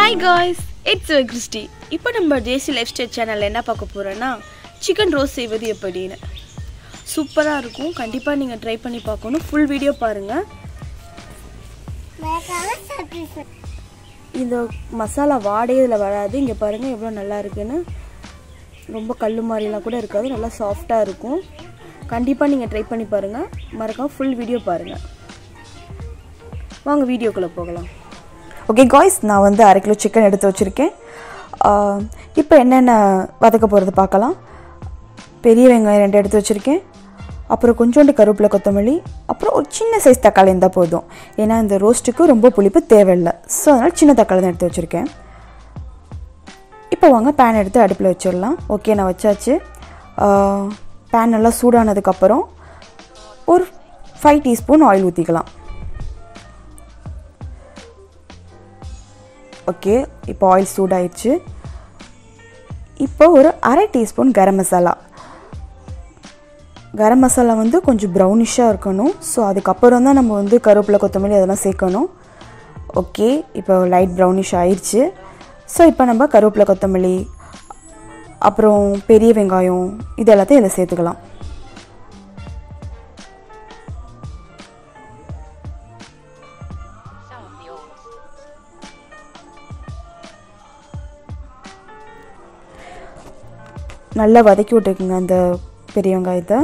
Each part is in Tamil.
ஹாய் காய்ஸ் இட்ஸ் கிறிஸ்டி இப்போ நம்ம ஜேசி லைஃப் ஸ்டைல் சேனலில் என்ன பார்க்க போகிறோன்னா சிக்கன் ரோஸ் செய்வது எப்படின்னு சூப்பராக இருக்கும் கண்டிப்பாக நீங்கள் ட்ரை பண்ணி பார்க்கணும் ஃபுல் வீடியோ பாருங்கள் இந்த மசாலா வாடே இதில் வராது இங்கே பாருங்கள் எவ்வளோ நல்லா இருக்குன்னு ரொம்ப கல் மாதிரிலாம் கூட இருக்காது நல்லா சாஃப்டாக இருக்கும் கண்டிப்பாக நீங்கள் ட்ரை பண்ணி பாருங்கள் மறக்காம ஃபுல் வீடியோ பாருங்கள் வாங்க வீடியோக்குள்ளே போகலாம் ஓகே காய்ஸ் நான் வந்து அரை கிலோ சிக்கன் எடுத்து வச்சுருக்கேன் இப்போ என்னென்ன வதக்க போகிறது பார்க்கலாம் பெரிய வெங்காயம் ரெண்டு எடுத்து வச்சுருக்கேன் அப்புறம் கொஞ்சோண்டு கருவேப்பிலை கொத்தமல்லி அப்புறம் ஒரு சின்ன சைஸ் தக்காளி இருந்தால் போதும் ஏன்னா இந்த ரோஸ்ட்டுக்கு ரொம்ப புளிப்பு தேவையில்லை ஸோ அதனால் சின்ன தக்காளி தான் எடுத்து வச்சுருக்கேன் இப்போ வாங்க பேன் எடுத்து அடுப்பில் வச்சிடலாம் ஓகே நான் வச்சாச்சு பேன் நல்லா சூடானதுக்கப்புறம் ஒரு ஃபைவ் டீஸ்பூன் ஆயில் ஊற்றிக்கலாம் ஓகே இப்போ ஆயில் சூடாயிடுச்சு இப்போ ஒரு அரை டீஸ்பூன் கரம் மசாலா கரம் மசாலா வந்து கொஞ்சம் ப்ரௌனிஷாக இருக்கணும் ஸோ அதுக்கப்புறம் தான் நம்ம வந்து கருவேப்பிலை கொத்தமல்லி அதெல்லாம் சேர்க்கணும் ஓகே இப்போ லைட் ப்ரௌனிஷ் ஆயிடுச்சு ஸோ இப்போ நம்ம கருவேப்பிலை கொத்தமல்லி அப்புறம் பெரிய வெங்காயம் இது எல்லாத்தையும் இதில் சேர்த்துக்கலாம் நல்லா வதக்கி விட்டுக்குங்க அந்த பெரிய வெங்காயத்தை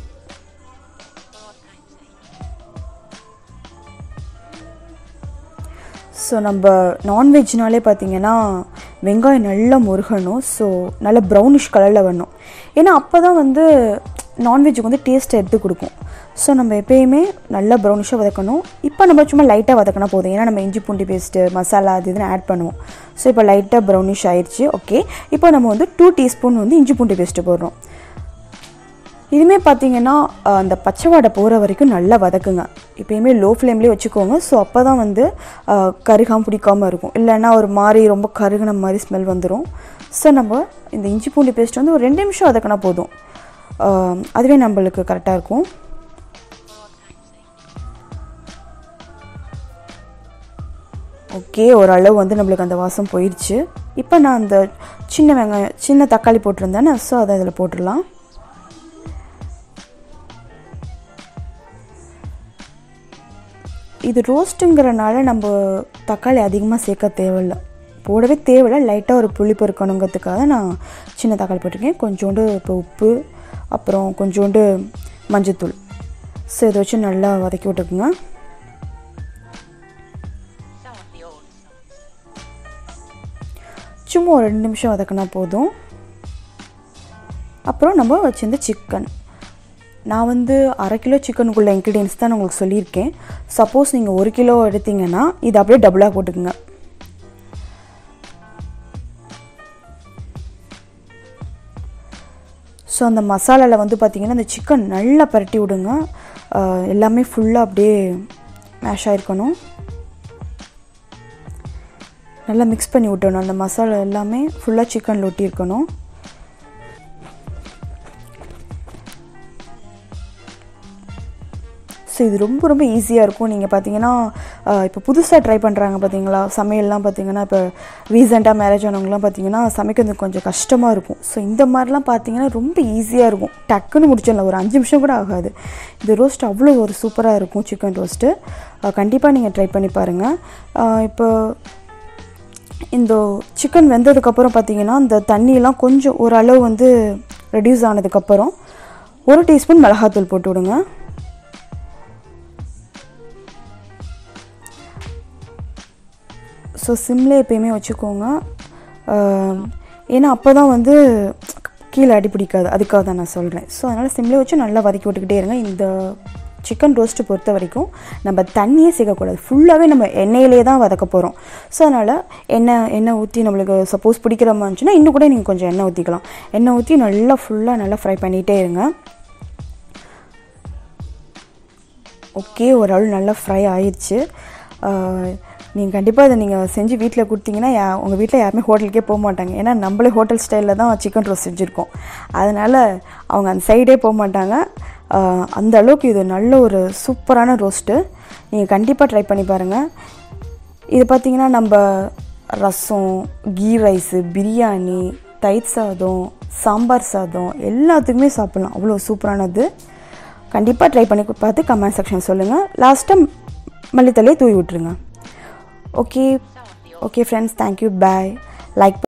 ஸோ நம்ம நான்வெஜ்னாலே பார்த்தீங்கன்னா வெங்காயம் நல்லா முருகணும் ஸோ நல்ல ப்ரௌனிஷ் கலரில் வரணும் ஏன்னா அப்போ தான் வந்து நான்வெஜ்ஜுக்கு வந்து டேஸ்ட்டை எடுத்து கொடுக்கும் ஸோ நம்ம எப்பயுமே நல்லா ப்ரௌனிஷாக வதக்கணும் இப்போ நம்ம சும்மா லைட்டாக வதக்கினா போதும் ஏன்னா நம்ம இஞ்சி பூண்டி பேஸ்ட்டு மசாலா அது இதுன்னு ஆட் பண்ணுவோம் ஸோ இப்போ லைட்டாக ப்ரௌனிஷ் ஆயிடுச்சு ஓகே இப்போ நம்ம வந்து டூ டீஸ்பூன் வந்து இஞ்சி பூண்டி பேஸ்ட்டு போடுறோம் இதுவுமே பார்த்தீங்கன்னா அந்த பச்சை வாடை போகிற வரைக்கும் நல்லா வதக்குங்க எப்பயுமே லோ ஃப்ளேம்லேயே வச்சுக்கோங்க ஸோ அப்போ தான் வந்து கருகாமல் பிடிக்காமல் இருக்கும் இல்லைன்னா ஒரு மாதிரி ரொம்ப கருகின மாதிரி ஸ்மெல் வந்துடும் ஸோ நம்ம இந்த இஞ்சி பூண்டி பேஸ்ட் வந்து ஒரு ரெண்டு நிமிஷம் வதக்கினா போதும் அதுவே நம்மளுக்கு கரெக்டாக இருக்கும் ஓகே ஓரளவு வந்து நம்மளுக்கு அந்த வாசம் போயிடுச்சு இப்போ நான் அந்த சின்ன வெங்காயம் சின்ன தக்காளி போட்டிருந்தேனே ஸோ அதை அதில் போட்டுடலாம் இது ரோஸ்ட்டுங்கிறனால நம்ம தக்காளி அதிகமாக சேர்க்க தேவையில்லை போடவே தேவையில்லை லைட்டாக ஒரு புளிப்பு இருக்கணுங்கிறதுக்காக நான் சின்ன தக்காளி போட்டிருக்கேன் கொஞ்சோண்டு இப்போ உப்பு அப்புறம் கொஞ்சோண்டு மஞ்சத்தூள் ஸோ இதை வச்சு நல்லா வதக்கி விட்டுக்குங்க சும்மா ஒரு ரெண்டு நிமிஷம் வதக்கினா போதும் அப்புறம் நம்ம வச்சிருந்த சிக்கன் நான் வந்து அரை கிலோ சிக்கனுக்குள்ள இன்க்ரீடியன்ஸ் தான் நான் உங்களுக்கு சொல்லியிருக்கேன் சப்போஸ் நீங்கள் ஒரு கிலோ எடுத்தீங்கன்னா இது அப்படியே டபுளாக போட்டுக்குங்க ஸோ அந்த மசாலாவில் வந்து பார்த்திங்கன்னா அந்த சிக்கன் நல்லா பரட்டி விடுங்க எல்லாமே ஃபுல்லாக அப்படியே மேஷ் ஆகிருக்கணும் நல்லா மிக்ஸ் பண்ணி விட்டணும் அந்த மசாலா எல்லாமே ஃபுல்லாக சிக்கனில் ஒட்டியிருக்கணும் ஸோ இது ரொம்ப ரொம்ப ஈஸியாக இருக்கும் நீங்கள் பார்த்தீங்கன்னா இப்போ புதுசாக ட்ரை பண்ணுறாங்க பார்த்தீங்களா சமையல்லாம் பார்த்தீங்கன்னா இப்போ ரீசெண்டாக மேரேஜ் ஆனவங்கலாம் பார்த்தீங்கன்னா சமைக்கிறது கொஞ்சம் கஷ்டமாக இருக்கும் ஸோ இந்த மாதிரிலாம் பார்த்தீங்கன்னா ரொம்ப ஈஸியாக இருக்கும் டக்குன்னு முடிச்சிடலாம் ஒரு அஞ்சு நிமிஷம் கூட ஆகாது இந்த ரோஸ்ட் அவ்வளோ ஒரு சூப்பராக இருக்கும் சிக்கன் ரோஸ்ட்டு கண்டிப்பாக நீங்கள் ட்ரை பண்ணி பாருங்கள் இப்போ இந்த சிக்கன் வெந்ததுக்கப்புறம் பார்த்தீங்கன்னா இந்த தண்ணியெல்லாம் கொஞ்சம் ஓரளவு வந்து ரெடியூஸ் ஆனதுக்கப்புறம் ஒரு டீஸ்பூன் மிளகாத்தூள் போட்டு விடுங்க ஸோ சிம்லே எப்பயுமே வச்சுக்கோங்க ஏன்னா அப்போ தான் வந்து கீழே அடி பிடிக்காது அதுக்காக தான் நான் சொல்கிறேன் ஸோ அதனால் சிம்லே வச்சு நல்லா வதக்கி விட்டுக்கிட்டே இருங்க இந்த சிக்கன் ரோஸ்ட்டு பொறுத்த வரைக்கும் நம்ம தண்ணியே சேர்க்கக்கூடாது ஃபுல்லாகவே நம்ம எண்ணெயிலே தான் வதக்க போகிறோம் ஸோ அதனால் எண்ணெய் எண்ணெய் ஊற்றி நம்மளுக்கு சப்போஸ் பிடிக்கிற மாதிரி இருந்துச்சுன்னா இன்னும் கூட நீங்கள் கொஞ்சம் எண்ணெய் ஊற்றிக்கலாம் எண்ணெய் ஊற்றி நல்லா ஃபுல்லாக நல்லா ஃப்ரை பண்ணிகிட்டே இருங்க ஓகே ஓரளவு நல்லா ஃப்ரை ஆயிடுச்சு நீங்கள் கண்டிப்பாக இதை நீங்கள் செஞ்சு வீட்டில் கொடுத்தீங்கன்னா யா உங்கள் வீட்டில் யாருமே ஹோட்டலுக்கே போக மாட்டாங்க ஏன்னா நம்மளே ஹோட்டல் ஸ்டைலில் தான் சிக்கன் ரோஸ்ட் செஞ்சுருக்கோம் அதனால் அவங்க அந்த சைடே போக மாட்டாங்க அந்த அளவுக்கு இது நல்ல ஒரு சூப்பரான ரோஸ்ட்டு நீங்கள் கண்டிப்பாக ட்ரை பண்ணி பாருங்கள் இது பார்த்திங்கன்னா நம்ம ரசம் கீ ரைஸு பிரியாணி தயிர் சாதம் சாம்பார் சாதம் எல்லாத்துக்குமே சாப்பிட்லாம் அவ்வளோ சூப்பரானது கண்டிப்பாக ட்ரை பண்ணி பார்த்து கமெண்ட் செக்ஷன் சொல்லுங்கள் லாஸ்ட்டாக மல்லித்தலையை தூவி விட்டுருங்க okay okay friends thank you bye like